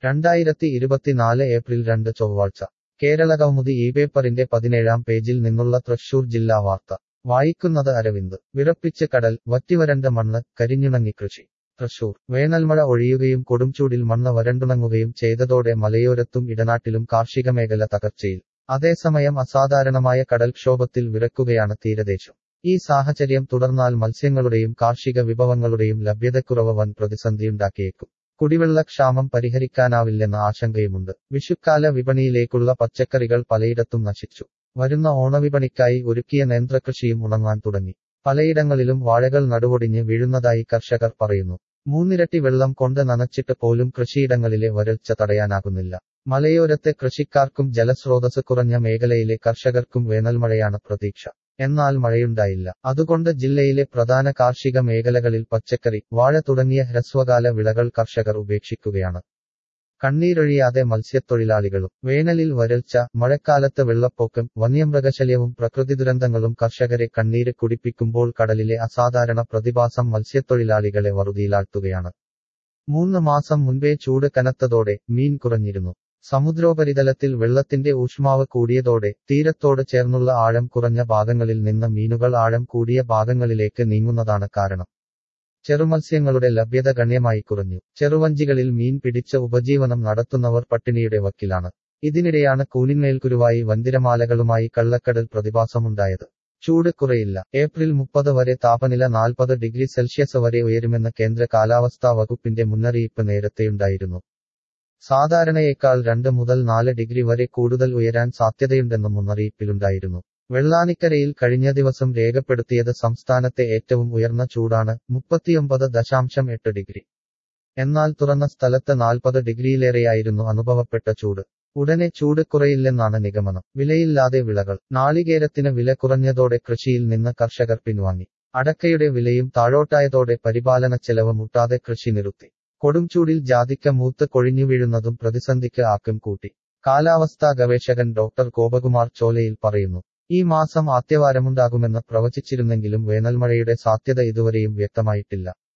രണ്ടായിരത്തി ഇരുപത്തിനാല് ഏപ്രിൽ രണ്ട് ചൊവ്വാഴ്ച കേരളകൗമുദി ഈ പേപ്പറിന്റെ പതിനേഴാം പേജിൽ നിന്നുള്ള തൃശൂർ ജില്ലാ വാർത്ത വായിക്കുന്നത് അരവിന്ദ് വിറപ്പിച്ച് കടൽ വറ്റിവരണ്ട മണ്ണ് കരിഞ്ഞുണങ്ങി കൃഷി തൃശൂർ വേനൽമഴ ഒഴിയുകയും കൊടുംചൂടിൽ മണ്ണ് വരണ്ടുണങ്ങുകയും ചെയ്തതോടെ മലയോരത്തും ഇടനാട്ടിലും കാർഷിക മേഖല തകർച്ചയിൽ അതേസമയം അസാധാരണമായ കടൽക്ഷോഭത്തിൽ വിറക്കുകയാണ് തീരദേശം ഈ സാഹചര്യം തുടർന്നാൽ മത്സ്യങ്ങളുടെയും കാർഷിക വിഭവങ്ങളുടെയും ലഭ്യതക്കുറവ് വൻ പ്രതിസന്ധിയുണ്ടാക്കിയേക്കും കുടിവെള്ളക്ഷാമം പരിഹരിക്കാനാവില്ലെന്ന ആശങ്കയുമുണ്ട് വിഷുക്കാല വിപണിയിലേക്കുള്ള പച്ചക്കറികൾ പലയിടത്തും നശിച്ചു വരുന്ന ഓണവിപണിക്കായി ഒരുക്കിയ നേന്ത്രകൃഷിയും ഉണങ്ങാൻ തുടങ്ങി പലയിടങ്ങളിലും വാഴകൾ നടുവൊടിഞ്ഞ് വീഴുന്നതായി കർഷകർ പറയുന്നു മൂന്നിരട്ടി വെള്ളം കൊണ്ട് നനച്ചിട്ട് പോലും കൃഷിയിടങ്ങളിലെ വരൾച്ച തടയാനാകുന്നില്ല മലയോരത്തെ കൃഷിക്കാർക്കും ജലസ്രോതസ് കുറഞ്ഞ മേഖലയിലെ കർഷകർക്കും വേനൽമഴയാണ് പ്രതീക്ഷ എന്നാൽ മഴയുണ്ടായില്ല അതുകൊണ്ട് ജില്ലയിലെ പ്രധാന കാർഷിക മേഖലകളിൽ പച്ചക്കറി വാഴ തുടങ്ങിയ ഹ്രസ്വകാല വിളകൾ കർഷകർ ഉപേക്ഷിക്കുകയാണ് കണ്ണീരൊഴിയാതെ മത്സ്യത്തൊഴിലാളികളും വേനലിൽ വരൾച്ച മഴക്കാലത്ത് വെള്ളപ്പൊക്കം വന്യമൃഗശല്യവും പ്രകൃതി ദുരന്തങ്ങളും കർഷകരെ കണ്ണീര് കുടിപ്പിക്കുമ്പോൾ കടലിലെ അസാധാരണ പ്രതിഭാസം മത്സ്യത്തൊഴിലാളികളെ വറുതിയിലാഴ്ത്തുകയാണ് മൂന്ന് മാസം മുൻപേ ചൂട് കനത്തതോടെ മീൻ കുറഞ്ഞിരുന്നു സമുദ്രോപരിതലത്തിൽ വെള്ളത്തിന്റെ ഊഷ്മാവ് കൂടിയതോടെ തീരത്തോട് ചേർന്നുള്ള ആഴം കുറഞ്ഞ ഭാഗങ്ങളിൽ നിന്ന് മീനുകൾ ആഴം കൂടിയ ഭാഗങ്ങളിലേക്ക് നീങ്ങുന്നതാണ് കാരണം ചെറുമത്സ്യങ്ങളുടെ ലഭ്യത ഗണ്യമായി കുറഞ്ഞു ചെറുവഞ്ചികളിൽ മീൻ പിടിച്ച് ഉപജീവനം നടത്തുന്നവർ പട്ടിണിയുടെ വക്കിലാണ് ഇതിനിടെയാണ് കൂനിന്മേൽക്കുരുവായി വന്തിരമാലകളുമായി കള്ളക്കടൽ പ്രതിഭാസമുണ്ടായത് ചൂട് കുറയില്ല ഏപ്രിൽ മുപ്പത് വരെ താപനില നാൽപ്പത് ഡിഗ്രി സെൽഷ്യസ് വരെ ഉയരുമെന്ന് കേന്ദ്ര കാലാവസ്ഥാ വകുപ്പിന്റെ മുന്നറിയിപ്പ് നേരത്തെയുണ്ടായിരുന്നു സാധാരണയേക്കാൾ രണ്ട് മുതൽ നാല് ഡിഗ്രി വരെ കൂടുതൽ ഉയരാൻ സാധ്യതയുണ്ടെന്നും മുന്നറിയിപ്പിലുണ്ടായിരുന്നു വെള്ളാനിക്കരയിൽ കഴിഞ്ഞ ദിവസം രേഖപ്പെടുത്തിയത് സംസ്ഥാനത്തെ ഏറ്റവും ഉയർന്ന ചൂടാണ് മുപ്പത്തിയൊമ്പത് ദശാംശം എട്ട് ഡിഗ്രി എന്നാൽ തുറന്ന സ്ഥലത്ത് നാൽപ്പത് ഡിഗ്രിയിലേറെയായിരുന്നു അനുഭവപ്പെട്ട ചൂട് ഉടനെ ചൂട് കുറയില്ലെന്നാണ് നിഗമനം വിലയില്ലാതെ വിളകൾ നാളികേരത്തിന് വില കുറഞ്ഞതോടെ കൃഷിയിൽ നിന്ന് കർഷകർ പിൻവാങ്ങി അടക്കയുടെ വിലയും താഴോട്ടായതോടെ പരിപാലന ചെലവ് മുട്ടാതെ കൃഷി നിർത്തി കൊടുംചൂടിൽ ജാതിക്ക മൂത്ത് കൊഴിഞ്ഞു വീഴുന്നതും പ്രതിസന്ധിക്ക് ആക്കം കൂട്ടി കാലാവസ്ഥാ ഗവേഷകൻ ഡോക്ടർ ഗോപകുമാർ ചോലയിൽ പറയുന്നു ഈ മാസം ആദ്യവാരമുണ്ടാകുമെന്ന് പ്രവചിച്ചിരുന്നെങ്കിലും വേനൽമഴയുടെ സാധ്യത ഇതുവരെയും വ്യക്തമായിട്ടില്ല